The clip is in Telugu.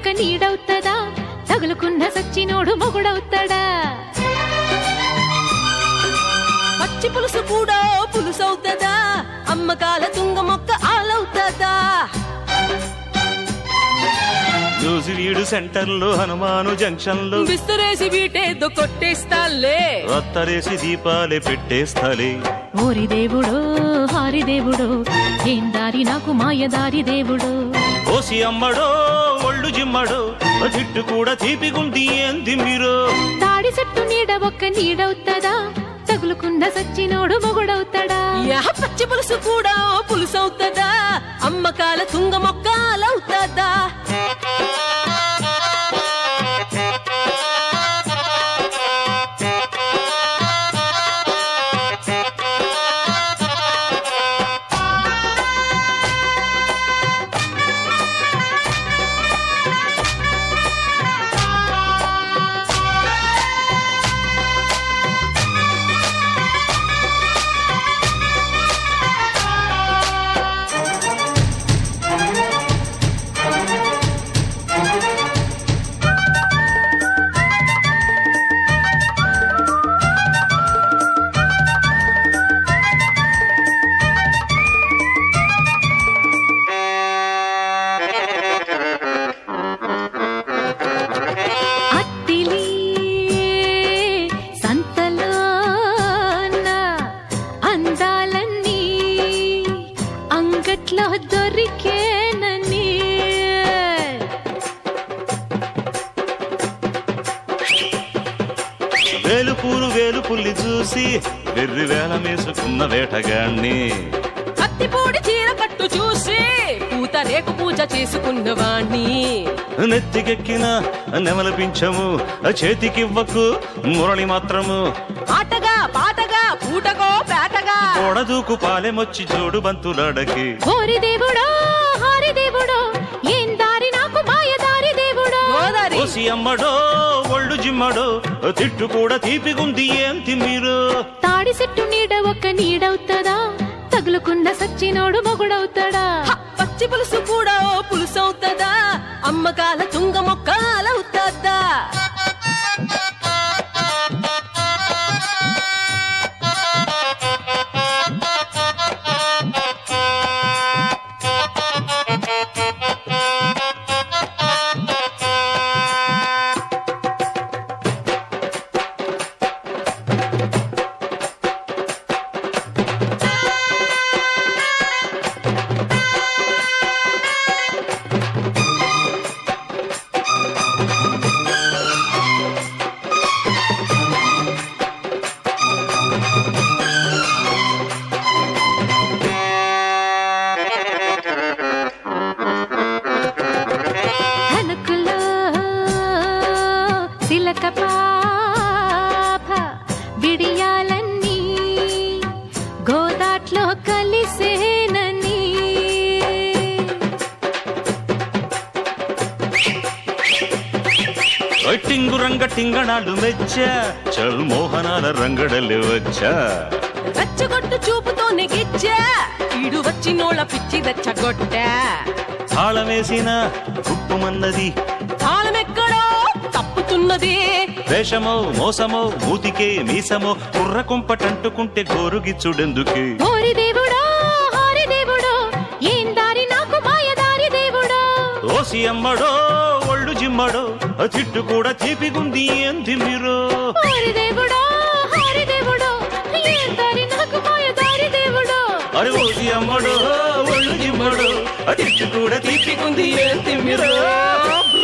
నీడవుతదా తగులుకున్న సచ్చినోడు మొగుడవుతాడా పచ్చి పులుసు కూడా పులుసవుతుందా అమ్మకాల తుంగ మొక్క ఆలవుతుందా న్యూజివీడు సెంటర్లో హనుమాను జంక్షన్లో విస్తరేసి వీటేదో కొట్టేస్తాలే రత్తరేసి దీపాలే పెట్టేస్తాలే ఓరి దేవుడో హారి దేవుడో ఏం దారి నాకు మాయ దారి దేవుడో ఓసి అమ్మడో ఒళ్ళు జిమ్మడో తిట్టు కూడా తీపిగుంది ఏం తిమ్మిరో తాడి చెట్టు నీడ ఒక్క నీడవుతదా తగులుకున్న సచ్చినోడు మొగుడవుతాడా యా పచ్చి పులుసు కూడా పులుసవుతుందా అమ్మకాల తుంగ మొక్క ఆలవుతుందా అత్తిలి సంతలోన అందాలన్నీ అంగట్లో దొరికేనని వేలుపూరు వేలు పుల్లి చూసి వెర్రి వేల మేసుకున్న వేటగాణ్ణి కత్తిపూడి చీర కట్టు చూసి పూత రేకు పూజ చేసుకున్నవాణ్ణి నెత్తికెక్కిన నెమలపించము చేతికివ్వకు మురళి మాత్రము ఆటగా పాటగా పూటగో పేటగా కొడదూకు పాలెమొచ్చి జోడు బంతులాడకి ఓరి దేవుడో హారి దేవుడో ఏం దారి నాకు మాయ దారి దేవుడో గోదారి ఓసి అమ్మడో ఒళ్ళు జిమ్మడో తిట్టు కూడా తీపిగుంది ఏం తిమ్మిరు తాడి చెట్టు నీడ ఒక్క నీడవుతదా తగులుకున్న సచ్చినోడు మొగుడవుతాడా హ, పచ్చి పులుసు కూడా పులుసవుతుందా అమ్మకాల తుంగ మొక్క ఆలవుతుందా తణుకులో సిలక పాప బిడియాలన్నీ గోదాట్లో కలిసేనని టింగు రంగ టింగణాలు మెచ్చా చల్ మోహనాల రంగడలు వచ్చా రెచ్చగొట్టు చూపుతో నెగిచ్చా ఈడు వచ్చినోళ్ళ పిచ్చి రెచ్చగొట్ట తాళమేసిన ఉప్పుమన్నది తాళమెక్కడో తప్పుతున్నది వేషమో మోసమో మూతికే మీసమో కుర్ర కుంపటంటుకుంటే గోరుగిచ్చుడెందుకే ఓరి దేవుడో హారి దేవుడో ఏం దారి నాకు మాయ దారి దేవుడో ఓసి అమ్మడో ఒళ్ళు జిమ్మడో తిట్టు కూడా తీపిగుంది ఏం తిమ్మిరో ఓరి దేవుడో హారి దేవుడో ఏం దారి నాకు మాయ దారి దేవుడో అరే ఓసి అమ్మడో ఒళ్ళు జిమ్మడో తిట్టు కూడా తీపిగుంది ఏం తిమ్మిరో